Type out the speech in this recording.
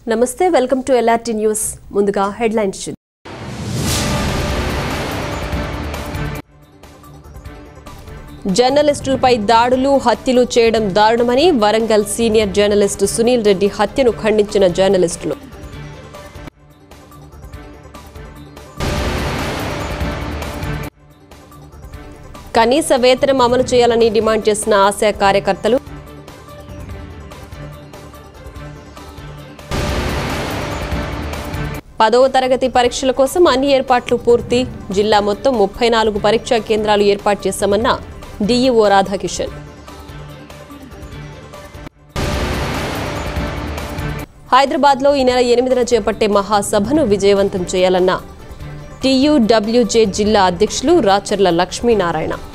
నమస్తే welcome to LRT news ముందుగా headlines చూద్దాం జర్నలిస్టులపై దాడులు హత్యలు చేయడం దారుణమని వరంగల్ సీనియర్ జర్నలిస్టు సునీల్ రెడ్డి హత్యను ఖండించిన జర్నలిస్టులు కనీస వేతనం అమలు చేయాలని డిమాండ్ చేసిన ఆశా కార్యకర్తలు పదవ తరగతి పరీక్షల కోసం అన్ని ఏర్పాట్లు పూర్తి జిల్లా మొత్తం ముప్పై నాలుగు పరీక్షా కేంద్రాలు ఏర్పాటు చేశామన్న డీఈఓ రాధాకిషన్ హైదరాబాద్లో ఈ నెల ఎనిమిదిన చేపట్టే మహాసభను విజయవంతం చేయాలన్న టీయూడబ్ల్యూజే జిల్లా అధ్యక్షులు రాచర్ల లక్ష్మీనారాయణ